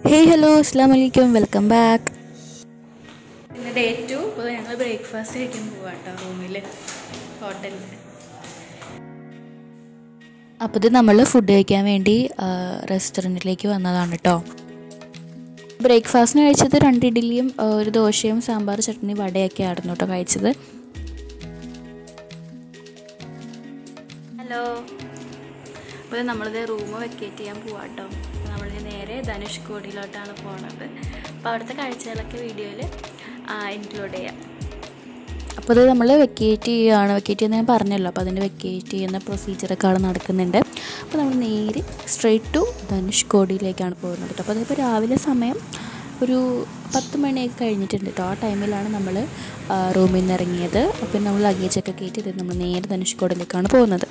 hey hello അസ്സാം വലൈക്കും welcome back പിന്നെ ഡേ ടു ഇപ്പോൾ ഞങ്ങൾ ബ്രേക്ക്ഫാസ്റ്റ് കഴിക്കാൻ പോവാം കേട്ടോ റൂമിൽ ഹോട്ടലിൽ അപ്പോൾ ഇത് നമ്മൾ ഫുഡ് കഴിക്കാൻ വേണ്ടി റെസ്റ്റോറൻറ്റിലേക്ക് വന്നതാണ് കേട്ടോ ബ്രേക്ക്ഫാസ്റ്റിന് കഴിച്ചത് രണ്ട് ഇഡ്ഡലിയും ആ, ഒരു ദോശയും സാമ്പാർ ചട്നി വടയൊക്കെ ആയിരുന്നു കേട്ടോ കഴിച്ചത് ഹലോ അപ്പോൾ നമ്മളിത് റൂം വെക്കേറ്റ് ചെയ്യാൻ പോവാം കേട്ടോ നമ്മൾ നേരെ ധനുഷ്കോടിയിലോട്ടാണ് പോണത് അപ്പോൾ അവിടുത്തെ കാഴ്ചകളൊക്കെ വീഡിയോയിൽ ഇൻക്ലൂഡ് ചെയ്യാം അപ്പോൾ ഇത് നമ്മൾ വെക്കേറ്റ് ചെയ്യുകയാണ് വെക്കേറ്റ് ചെയ്യുന്ന ഞാൻ പറഞ്ഞല്ലോ അപ്പോൾ അതിൻ്റെ വെക്കേറ്റ് ചെയ്യുന്ന പ്രൊസീജിയറൊക്കെ അവിടെ നടക്കുന്നുണ്ട് അപ്പോൾ നമ്മൾ നേരെ സ്ട്രെയിറ്റ് ടു ധനുഷ്കോടിയിലേക്കാണ് പോകുന്നത് കേട്ടോ അപ്പോൾ അതിപ്പോൾ രാവിലെ സമയം ഒരു പത്ത് മണിയൊക്കെ കഴിഞ്ഞിട്ടുണ്ട് കേട്ടോ ആ ടൈമിലാണ് നമ്മൾ റൂമിൽ നിന്ന് ഇറങ്ങിയത് അപ്പോൾ നമ്മൾ ലഗേജൊക്കെ കയറ്റി ഇത് നമ്മൾ നേരെ ധനുഷ്കോടിയിലേക്കാണ് പോകുന്നത്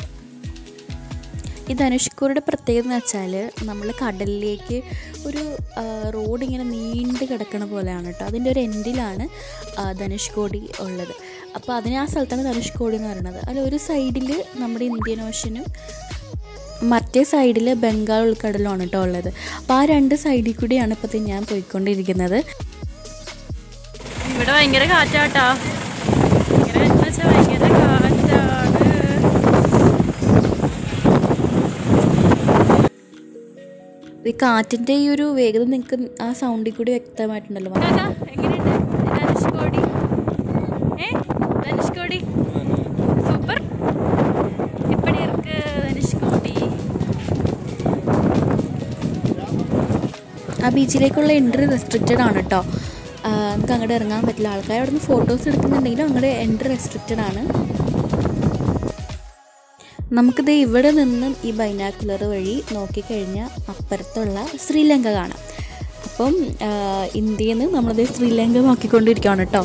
ഈ ധനുഷ്കോടിയുടെ പ്രത്യേകത എന്ന് വെച്ചാൽ നമ്മൾ കടലിലേക്ക് ഒരു ആ, റോഡ് ഇങ്ങനെ നീണ്ട് കിടക്കണ പോലെയാണ് കേട്ടോ അതിൻ്റെ ഒരു എൻഡിലാണ് ആ, ധനുഷ്കോടി ഉള്ളത് അപ്പോൾ അതിന് ആ സ്ഥലത്താണ് ധനുഷ്കോടി എന്ന് പറയുന്നത് അതിൽ ഒരു സൈഡിൽ നമ്മുടെ ഇന്ത്യൻ ഓഷനും മറ്റേ സൈഡിൽ ബംഗാൾ ഉൾക്കടലുമാണ് കേട്ടോ ഉള്ളത് അപ്പോൾ ആ രണ്ട് സൈഡിൽ കൂടിയാണ് ഇപ്പോഴത്തെ ഞാൻ പോയിക്കൊണ്ടിരിക്കുന്നത് ഇവിടെ ഭയങ്കര കാറ്റാട്ടാ ഭയങ്കര എന്ന് വെച്ചാൽ ഭയങ്കര കാറ്റാണ് ഈ കാറ്റിൻ്റെ ഈ ഒരു വേഗത നിങ്ങൾക്ക് ആ സൗണ്ടിൽ കൂടി വ്യക്തമായിട്ടുണ്ടല്ലോ കാക്കാ, എങ്ങനെയുണ്ട് ധനുഷ്കോടി ഏ ധനുഷ്കോടി സൂപ്പർ എപ്പടി ഇருக்கு ധനുഷ്കോടി ആ ബീച്ചിലേക്കുള്ള എൻട്രി റെസ്ട്രിക്റ്റഡ് ആണ് കേട്ടോ ആ, നമുക്ക് അങ്ങോട്ട് ഇറങ്ങാൻ പറ്റില്ല ആൾക്കാർ അവിടെ നിന്ന് ഫോട്ടോസ് എടുക്കുന്നുണ്ടെങ്കിലും അങ്ങോട്ട് എൻട്രി റെസ്ട്രിക്റ്റഡ് ആണ് നമുക്കിത് ഇവിടെ നിന്നും ഈ ബൈനാക്കുലർ വഴി നോക്കിക്കഴിഞ്ഞാൽ അപ്പുറത്തുള്ള ശ്രീലങ്ക കാണാം അപ്പം ആ, ഇന്ത്യയിൽ നിന്ന് നമ്മളിത് ശ്രീലങ്ക നോക്കിക്കൊണ്ടിരിക്കുകയാണ് കേട്ടോ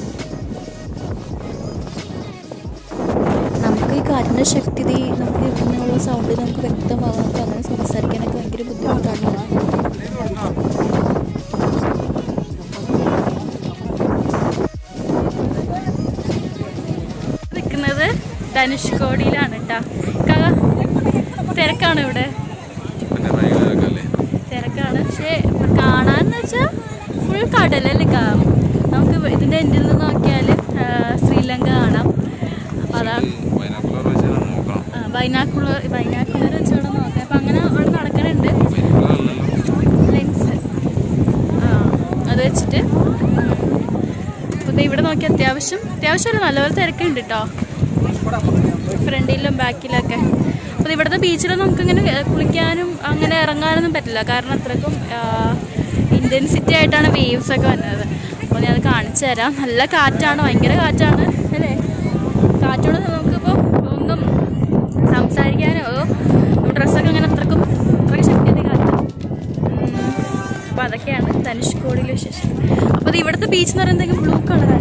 നമുക്ക് ഈ കാറ്റിൻ്റെ ശക്തി ദേ നമുക്ക് ഇവിടുന്നുള്ള സൗണ്ട് നമുക്ക് വ്യക്തമാകും നമുക്ക് അങ്ങനെ സംസാരിക്കാനൊക്കെ ഭയങ്കര ബുദ്ധിമുട്ടാണ് നിൽക്കുന്നത് ധനുഷ്കോടിയിലാണ് കേട്ടോ കാക്കാ, തിരക്കാണ് ഇവിടെ പിന്നെ ഭയങ്കര തിരക്കാണ് പക്ഷേ കാണാന്ന് വെച്ചാൽ ഫുൾ കടലല്ലേ കാ നമുക്ക് ഇതിൻ്റെ എൻഡിൽ നിന്ന് നോക്കിയാൽ ശ്രീലങ്ക കാണാം അപ്പോൾ അതാണ് ബൈനാക്കുലർ വെച്ചാൽ നോക്കണം ബൈനാക്കുലർ ബൈനാക്കുലർ വെച്ചോടെ നോക്കാം അപ്പം അങ്ങനെ അവിടെ നടക്കുന്നുണ്ട് ബൈനാക്കുലർ അല്ലല്ലോ ലെൻസ് ആ അത് വെച്ചിട്ട് അപ്പോൾ ദേ ഇവിടെ നോക്കി അത്യാവശ്യം അത്യാവശ്യം ഒരു നല്ലപോലെ തിരക്കുണ്ട് കേട്ടോ ഫ്രണ്ടിലും ബാക്കിലൊക്കെ അപ്പോൾ ഇവിടുത്തെ ബീച്ചിൽ നമുക്കിങ്ങനെ ഏ, കുളിക്കാനും അങ്ങനെ ഇറങ്ങാനൊന്നും പറ്റില്ല കാരണം അത്രക്കും ഇൻറ്റൻസിറ്റി ആയിട്ടാണ് വേവ്സ് ഒക്കെ വരുന്നത് അപ്പോൾ ഞാൻ അത് കാണിച്ചു തരാം നല്ല കാറ്റാണ് ഭയങ്കര കാറ്റാണ് അല്ലേ കാറ്റോട് നമുക്കിപ്പോൾ ഒന്നും സംസാരിക്കാനോ ഡ്രസ്സൊക്കെ അങ്ങനെ അത്രക്കും അത്രയ്ക്ക് ശക്തിയായിട്ട് കാറ്റ് അപ്പോൾ അതൊക്കെയാണ് ധനുഷ്കോടിയിലെ വിശേഷം അപ്പോൾ ഇത് ഇവിടുത്തെ ബീച്ച് എന്ന് പറയുന്നത് ബ്ലൂ കളറാണ്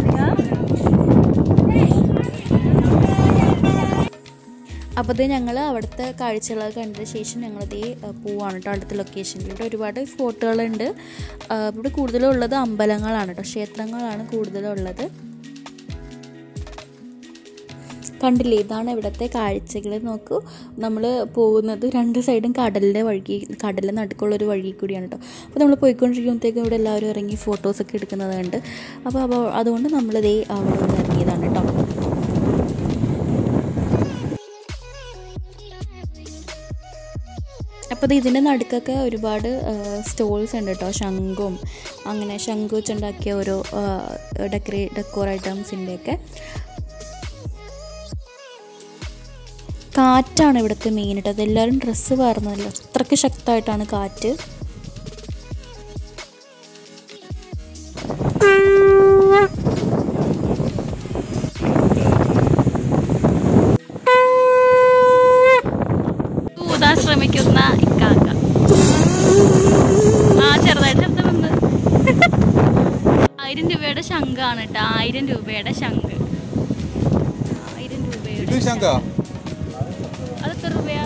അപ്പോൾ ഇത് ഞങ്ങൾ അവിടുത്തെ കാഴ്ചകളൊക്കെ കണ്ടതിന് ശേഷം ഞങ്ങളിതേ ഏഹ്, പോവാണ് കേട്ടോ അടുത്ത ലൊക്കേഷനിൽ ഇവിടെ ഒരുപാട് സ്പോട്ടുകളുണ്ട് ഏഹ്, ഇവിടെ കൂടുതലുള്ളത് അമ്പലങ്ങളാണ് കേട്ടോ ക്ഷേത്രങ്ങളാണ് കൂടുതലുള്ളത് കണ്ടില്ലേ ഇതാണ് ഇവിടുത്തെ കാഴ്ചകൾ നോക്കൂ നമ്മൾ പോകുന്നത് രണ്ട് സൈഡും കടലിൻ്റെ വഴി കടലിൻ്റെ നടുക്കുള്ളൊരു വഴി കൂടിയാണ് കേട്ടോ അപ്പോൾ നമ്മൾ പോയിക്കൊണ്ടിരിക്കുമ്പോഴത്തേക്കും ഇവിടെ എല്ലാവരും ഇറങ്ങി ഫോട്ടോസൊക്കെ എടുക്കുന്നത് കണ്ട് അപ്പോൾ അപ്പോൾ അതുകൊണ്ട് നമ്മളിതേ അവിടെ നിന്ന് ഇറങ്ങിയതാണ് കേട്ടോ അപ്പോൾ ഇതിൻ്റെ നടുക്കൊക്കെ ഒരുപാട് സ്റ്റോൾസ് ഉണ്ട് കേട്ടോ ശംഖും അങ്ങനെ ശംഖു വെച്ചുണ്ടാക്കിയ ഓരോ ഡെക്കറേ ഡെക്കോർ ഐറ്റംസിൻ്റെയൊക്കെ കാറ്റാണ് ഇവിടുത്തെ മെയിനായിട്ട് അതെല്ലാവരും ഡ്രസ്സ് പാർന്നതല്ല അത്രയ്ക്ക് ശക്തമായിട്ടാണ് കാറ്റ് ഊതാൻ ശ്രമിക്കുന്ന ഇക്കാക്ക ആ ചെറുതായിട്ട് ശബ്ദം വന്ന് ആയിരം രൂപയുടെ ശംഖാണ് കേട്ടോ ആയിരം രൂപയുടെ ശംഖ് ആയിരം രൂപയുടെ ശങ്ക അതെത്ര രൂപയാ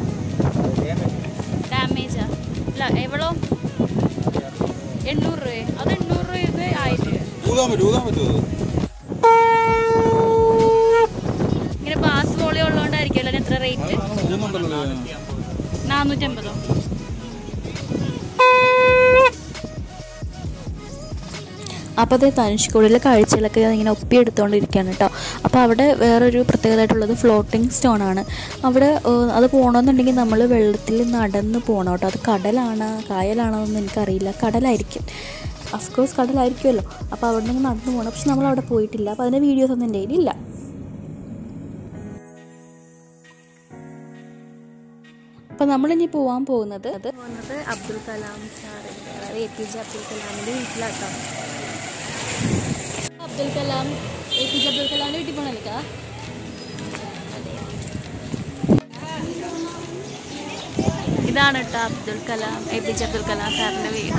ഡാമേജാ ഇല്ല എവളോ എണ്ണൂറ് രൂപ അത് എണ്ണൂറ് രൂപ ഇത് ആയിരം രൂപ ഊതാൻ പറ്റും ഊതാൻ പറ്റുമോ ഇങ്ങനെ ബാസ് വോളി ഉള്ളതുകൊണ്ടായിരിക്കുമല്ലോ അതിന് എത്ര റേറ്റ് ഇതൊന്നുണ്ടല്ലോ നാനൂറ്റമ്പതോ അപ്പോൾ അത് ധനുഷ്കോടിയിലെ കാഴ്ചകളൊക്കെ ഇങ്ങനെ ഒപ്പിയെടുത്തുകൊണ്ടിരിക്കുകയാണ് കേട്ടോ അപ്പോൾ അവിടെ വേറൊരു പ്രത്യേകതയായിട്ടുള്ളത് ഫ്ലോട്ടിംഗ് സ്റ്റോൺ ആണ് അവിടെ ഏഹ്, അത് പോകണമെന്നുണ്ടെങ്കിൽ നമ്മൾ വെള്ളത്തിൽ നടന്ന് പോകണം കേട്ടോ അത് കടലാണ് കായലാണോ എന്നൊന്നും എനിക്കറിയില്ല കടലായിരിക്കും അഫ്കോഴ്സ് കടലായിരിക്കുമല്ലോ അപ്പോൾ അവിടെ നിന്ന് നടന്നു പോകണം പക്ഷെ നമ്മൾ അവിടെ പോയിട്ടില്ല അപ്പോൾ അതിൻ്റെ വീഡിയോസ് ഒന്നും എൻ്റെ കയ്യിലില്ല അപ്പോൾ നമ്മളിനി പോകാൻ പോകുന്നത് അത് പോകുന്നത് അബ്ദുൽ കലാം സാറിൻ്റെ അതായത് എ പി ജെ അബ്ദുൽ കലാമിൻ്റെ വീട്ടിലാട്ടോ Abdul Kalam A P J Abdul കലാമിൻ്റെ വീട്ടിൽ പോകണല്ലോ ഇതാണ് കേട്ടോ Abdul Kalam A P J Abdul Kalam സാറിൻ്റെ വീട്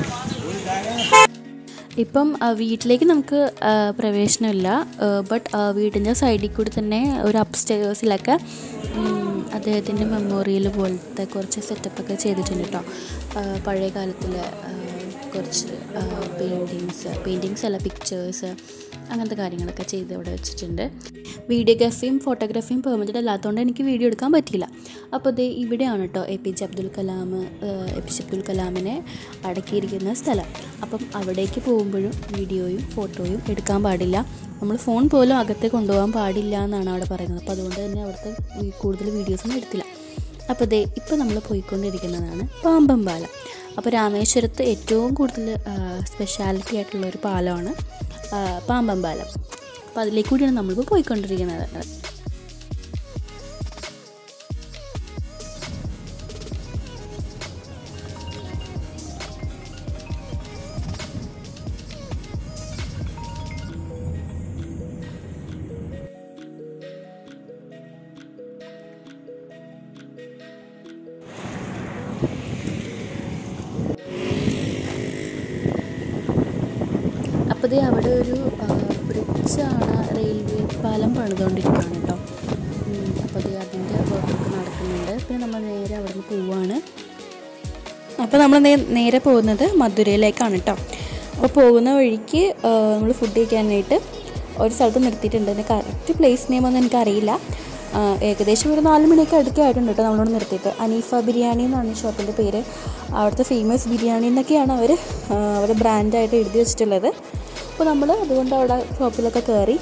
ഇപ്പം ആ, വീട്ടിലേക്ക് നമുക്ക് ആ, പ്രവേശനമില്ല ബട്ട് വീടിൻ്റെ സൈഡിൽ കൂടി തന്നെ ഒരു അപ്സ്റ്റേഴ്സിലൊക്കെ അദ്ദേഹത്തിൻ്റെ മെമ്മോറിയൽ പോലത്തെ കുറച്ച് സെറ്റപ്പൊക്കെ ചെയ്തിട്ടുണ്ട് കേട്ടോ ആ, പഴയ കാലത്തിലെ ആ, കുറച്ച് പെയിൻറ്റിങ്സ് പെയിൻറ്റിങ്സ് അല്ല പിക്ചേഴ്സ് അങ്ങനത്തെ കാര്യങ്ങളൊക്കെ ചെയ്ത് അവിടെ വെച്ചിട്ടുണ്ട് വീഡിയോഗ്രാഫിയും ഫോട്ടോഗ്രാഫിയും പെർമിറ്റഡ് അല്ലാത്തതുകൊണ്ട് എനിക്ക് വീഡിയോ എടുക്കാൻ പറ്റിയില്ല അപ്പോൾ ഇത് ഇവിടെയാണ് കേട്ടോ A P J Abdul Kalam A P J Abdul കലാമിനെ അടക്കിയിരിക്കുന്ന സ്ഥലം അപ്പം അവിടേക്ക് പോകുമ്പോഴും വീഡിയോയും ഫോട്ടോയും എടുക്കാൻ പാടില്ല നമ്മൾ ഫോൺ പോലും അകത്തെ കൊണ്ടുപോകാൻ പാടില്ല എന്നാണ് അവിടെ പറയുന്നത് അപ്പോൾ അതുകൊണ്ട് തന്നെ അവിടുത്തെ ഈ കൂടുതൽ വീഡിയോസൊന്നും എടുത്തില്ല അപ്പോൾ ദേ ഇപ്പോൾ നമ്മൾ പോയിക്കൊണ്ടിരിക്കുന്നതാണ് പാമ്പം പാലം അപ്പോൾ രാമേശ്വരത്ത് ഏറ്റവും കൂടുതൽ സ്പെഷ്യാലിറ്റി ആയിട്ടുള്ള ഒരു പാലമാണ് ആ, പാമ്പം പാലം അപ്പോൾ അതിലേക്ക് കൂടിയാണ് നമ്മളിപ്പോൾ പോയിക്കൊണ്ടിരിക്കുന്നത് അപ്പോൾ ദേ അവിടെ ഒരു ബ്രിഡ്ജാണ് റെയിൽവേ പാലം പണിതുകൊണ്ടിരിക്കുകയാണ് കേട്ടോ ഉം, അപ്പോൾ ദേ അതിൻ്റെ വർക്കൊക്കെ നടക്കുന്നുണ്ട് പിന്നെ നമ്മൾ നേരെ അവിടെ നിന്ന് പോവുകയാണ് അപ്പോൾ നമ്മൾ നേരെ പോകുന്നത് മധുരയിലേക്കാണ് കേട്ടോ അപ്പോൾ പോകുന്ന വഴിക്ക് നമ്മൾ ഫുഡ് കഴിക്കാനായിട്ട് ഒരു സ്ഥലത്ത് നിർത്തിയിട്ടുണ്ട് അതിൻ്റെ കറക്റ്റ് പ്ലേസ് നെയിം ഒന്നും എനിക്കറിയില്ല ആ, ഏകദേശം ഒരു നാല് മണിയൊക്കെ അടുക്കായിട്ടുണ്ട് കേട്ടോ നമ്മളോട് നിർത്തിയിട്ട് അനീഫ ബിരിയാണി എന്നാണ് ഈ ഷോപ്പിൻ്റെ പേര് അവിടുത്തെ ഫേമസ് ബിരിയാണി എന്നൊക്കെയാണ് അവർ അവരുടെ ബ്രാൻഡായിട്ട് എഴുതി വെച്ചിട്ടുള്ളത് അപ്പോൾ നമ്മൾ അതുകൊണ്ട് അവിടെ ഷോപ്പിലൊക്കെ കയറി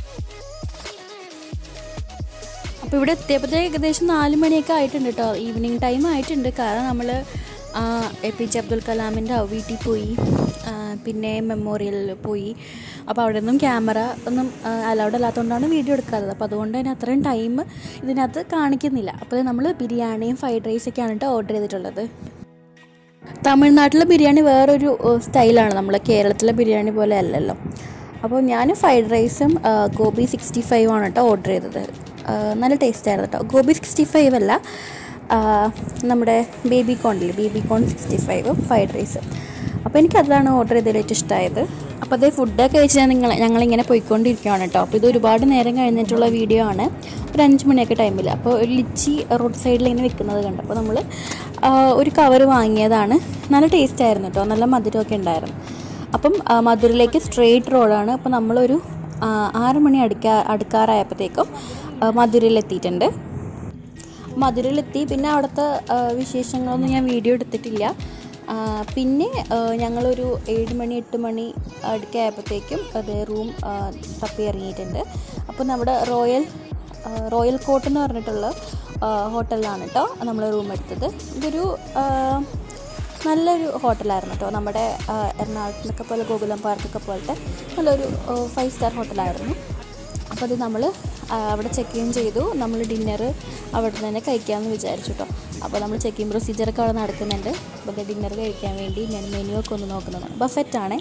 അപ്പോൾ ഇവിടെ എത്തിയപ്പോഴത്തേ ഏകദേശം നാല് മണിയൊക്കെ ആയിട്ടുണ്ട് കേട്ടോ ഈവനിങ് ടൈം ആയിട്ടുണ്ട് കാരണം നമ്മൾ എ പി ജെ അബ്ദുൽ കലാമിൻ്റെ വീട്ടിൽ പോയി ആ, പിന്നെ മെമ്മോറിയലിൽ പോയി അപ്പോൾ അവിടെ നിന്നും ക്യാമറ ഒന്നും അലൗഡ് അല്ലാത്തതുകൊണ്ടാണ് വീഡിയോ എടുക്കാത്തത് അപ്പോൾ അതുകൊണ്ട് തന്നെ അത്രയും ടൈം ഇതിനകത്ത് കാണിക്കുന്നില്ല അപ്പോൾ നമ്മൾ ബിരിയാണിയും ഫ്രൈഡ് റൈസൊക്കെയാണ് കേട്ടോ ഓർഡർ ചെയ്തിട്ടുള്ളത് തമിഴ്നാട്ടിലെ ബിരിയാണി വേറൊരു ഏഹ്, സ്റ്റൈലാണ് നമ്മളെ കേരളത്തിലെ ബിരിയാണി പോലെ അല്ലല്ലോ അപ്പോൾ ഞാൻ ഫ്രൈഡ് റൈസും ആ, ഗോബി സിക്സ്റ്റി ഫൈവ് ആണ് കേട്ടോ ഓർഡർ ചെയ്തത് ആ, നല്ല ടേസ്റ്റ് ആയിരുന്നു കേട്ടോ ഗോബി സിക്സ്റ്റി ഫൈവ് അല്ല ആ, നമ്മുടെ ബേബി കോണില്ലേ baby corn sixty five fried rice അപ്പോൾ എനിക്ക് അതാണ് ഓർഡർ ചെയ്തതിൽ ഏറ്റവും ഇഷ്ടമായത് അപ്പോൾ അതേ ഫുഡൊക്കെ കഴിച്ച് നിങ്ങൾ ഞങ്ങളിങ്ങനെ പോയിക്കൊണ്ടിരിക്കുകയാണ് കേട്ടോ അപ്പോൾ ഇത് ഒരുപാട് നേരം കഴിഞ്ഞിട്ടുള്ള വീഡിയോ ആണ് ഒരു അഞ്ച് മണിയൊക്കെ ടൈമിൽ അപ്പോൾ ഒരു ലിച്ചി റോഡ് സൈഡിൽ ഇങ്ങനെ വിൽക്കുന്നത് കണ്ടു അപ്പോൾ നമ്മൾ ഒരു കവർ വാങ്ങിയതാണ് നല്ല ടേസ്റ്റ് ആയിരുന്നു കേട്ടോ നല്ല മധുരമൊക്കെ ഉണ്ടായിരുന്നു അപ്പം ആ, മധുരയിലേക്ക് സ്ട്രെയിറ്റ് റോഡാണ് അപ്പോൾ നമ്മളൊരു ആ, ആറ് മണി അടുക്കാ അടുക്കാറായപ്പോഴത്തേക്കും ആ, മധുരയിലെത്തിയിട്ടുണ്ട് മധുരയിലെത്തി പിന്നെ അവിടുത്തെ ആ, വിശേഷങ്ങളൊന്നും ഞാൻ വീഡിയോ എടുത്തിട്ടില്ല ആ, പിന്നെ ആ, ഞങ്ങളൊരു ഏഴ് മണി എട്ട് മണി അടുക്കെ ആയപ്പോഴത്തേക്കും അത് റൂം ആ, തപ്പി ഇറങ്ങിയിട്ടുണ്ട് അപ്പോൾ നമ്മുടെ റോയൽ ആ, റോയൽ കോട്ട് എന്ന് പറഞ്ഞിട്ടുള്ള ആ, ഹോട്ടലിലാണ് കേട്ടോ നമ്മൾ റൂം എടുത്തത് ഇതൊരു ആ, നല്ലൊരു ഹോട്ടലായിരുന്നു കേട്ടോ നമ്മുടെ ആ, എറണാകുളത്തിനൊക്കെ പോലെ ഗോകുലം പാർക്കൊക്കെ പോലത്തെ നല്ലൊരു ഫൈവ് സ്റ്റാർ ഹോട്ടലായിരുന്നു അപ്പോൾ അത് നമ്മൾ അവിടെ ചെക്ക് ഇൻ ചെയ്തു നമ്മൾ ഡിന്നർ അവിടെ നിന്ന് തന്നെ കഴിക്കാമെന്ന് വിചാരിച്ചു കേട്ടോ അപ്പോൾ നമ്മൾ ചെക്ക് ഇൻ പ്രൊസീജിയറൊക്കെ അവിടെ നടക്കുന്നുണ്ട് അപ്പോൾ അത് ഡിന്നർ കഴിക്കാൻ വേണ്ടി ഞാൻ മെനു ഒക്കെ ഒന്ന് നോക്കുന്നതാണ് ബഫറ്റാണേ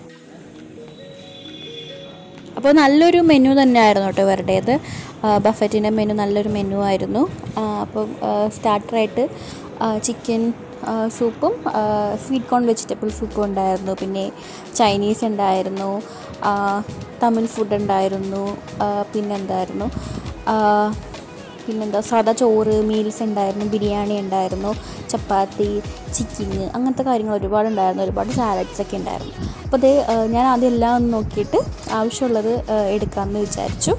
അപ്പോൾ നല്ലൊരു മെനു തന്നെയായിരുന്നു കേട്ടോ ഇവരുടേത് ബഫറ്റിൻ്റെ മെനു നല്ലൊരു മെനു ആയിരുന്നു ആ, അപ്പം സ്റ്റാർട്ടറായിട്ട് ചിക്കൻ സൂപ്പും സ്വീറ്റ് കോൺ വെജിറ്റബിൾ സൂപ്പും ഉണ്ടായിരുന്നു പിന്നെ ചൈനീസ് ഉണ്ടായിരുന്നു ആ, തമിഴ് ഫുഡ് ഉണ്ടായിരുന്നു ആ, പിന്നെന്തായിരുന്നു ആ, പിന്നെന്താ സാദാ ചോറ് മീൽസ് ഉണ്ടായിരുന്നു ബിരിയാണി ഉണ്ടായിരുന്നു ചപ്പാത്തി ചിക്കിങ് അങ്ങനത്തെ കാര്യങ്ങൾ ഒരുപാട് ഉണ്ടായിരുന്നു ഒരുപാട് സാലഡ്സ് ഒക്കെ ഉണ്ടായിരുന്നു അപ്പോൾ അത് ഞാൻ ആദ്യം എല്ലാം ഒന്ന് നോക്കിയിട്ട് ആവശ്യമുള്ളത് ആ, എടുക്കാമെന്ന് വിചാരിച്ചു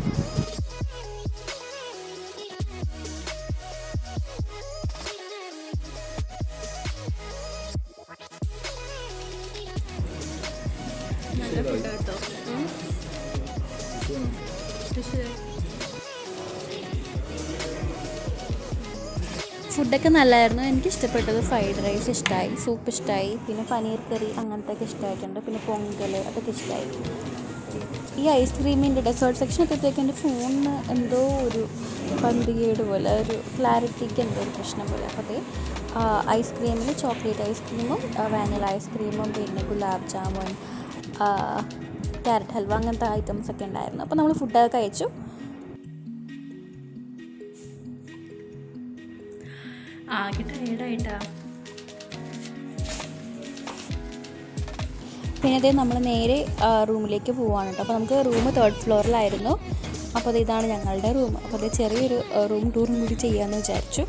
നല്ല ഫുഡ് കേട്ടോ ഫുഡൊക്കെ നല്ലതായിരുന്നു എനിക്ക് ഇഷ്ടപ്പെട്ടത് ഫ്രൈഡ് റൈസ് ഇഷ്ടമായി സൂപ്പ് ഇഷ്ടമായി പിന്നെ പനീർ കറി അങ്ങനത്തെ ഒക്കെ ഇഷ്ടമായിട്ടുണ്ട് പിന്നെ പൊങ്കൽ അതൊക്കെ ഇഷ്ടമായി ഈ ഐസ്ക്രീമിൻ്റെ ഡെസേർട്ട് സെക്ഷൻ എത്തിയത്തേക്ക് എൻ്റെ ഫോണിന് എന്തോ ഒരു പന്തികേട് പോലെ ഒരു ക്ലാരിറ്റിക്ക് എന്തോ ഒരു പ്രശ്നം പോലെ അപ്പോൾ അതേ ഐസ്ക്രീമിൽ ചോക്ലേറ്റ് ഐസ്ക്രീമും വാനില ഐസ്ക്രീമും പിന്നെ ഗുലാബ് ജാമുൻ ക്യാരറ്റ് ഹൽവ അങ്ങനത്തെ ഐറ്റംസ് ഒക്കെ ഉണ്ടായിരുന്നു അപ്പോൾ നമ്മൾ ഫുഡൊക്കെ കഴിച്ചു ആകെ ടയേർഡായിട്ടാ പിന്നെ അതേ നമ്മൾ നേരെ റൂമിലേക്ക് പോവാണ് കേട്ടോ അപ്പോൾ നമുക്ക് റൂം തേർഡ് ഫ്ലോറിലായിരുന്നു അപ്പോൾ അത് ഇതാണ് ഞങ്ങളുടെ റൂം അപ്പോൾ അത് ചെറിയൊരു റൂം ടൂറും കൂടി ചെയ്യാമെന്ന് വിചാരിച്ചു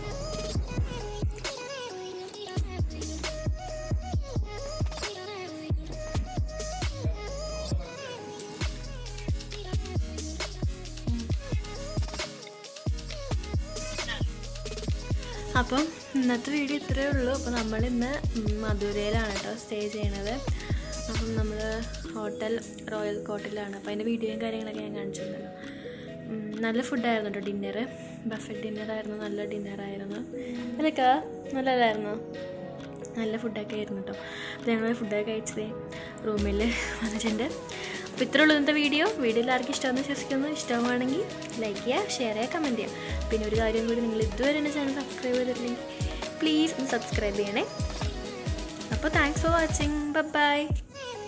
അപ്പം ഇന്നത്തെ വീഡിയോ ഇത്രയേ ഉള്ളൂ അപ്പോൾ നമ്മളിന്ന് മധുരയിലാണ് കേട്ടോ സ്റ്റേ ചെയ്യണത് അപ്പം നമ്മൾ ഹോട്ടൽ റോയൽ കോട്ടിലാണ് അപ്പോൾ അതിൻ്റെ വീഡിയോയും കാര്യങ്ങളൊക്കെ ഞാൻ കാണിച്ചിട്ടുണ്ടല്ലോ ഉം, നല്ല ഫുഡായിരുന്നു കേട്ടോ ഡിന്നർ ബഫറ്റ് ഡിന്നറായിരുന്നു നല്ല ഡിന്നറായിരുന്നു അതൊക്കെ നല്ലതായിരുന്നു നല്ല ഫുഡൊക്കെ ആയിരുന്നു കേട്ടോ അപ്പോൾ ഞങ്ങൾ ഫുഡൊക്കെ കഴിച്ചത് റൂമിൽ വന്നിട്ടുണ്ട് അപ്പോൾ ഇത്രേ ഉള്ളൂ ഇന്നത്തെ വീഡിയോ വീഡിയോ എല്ലാവർക്കും ഇഷ്ടമെന്ന് വിശ്വസിക്കുന്നു ഇഷ്ടമാണെങ്കിൽ ലൈക്ക് ചെയ്യുക ഷെയർ ചെയ്യുക കമൻറ്റ് ചെയ്യുക പിന്നെ ഒരു കാര്യം കൂടി നിങ്ങൾ ഇതുവരെ എൻ്റെ ചാനൽ സബ്സ്ക്രൈബ് ചെയ്തിട്ടില്ലെങ്കിൽ പ്ലീസ് ഒന്ന് സബ്സ്ക്രൈബ് ചെയ്യണേ അപ്പോൾ താങ്ക്സ് ഫോർ വാച്ചിങ് ബൈ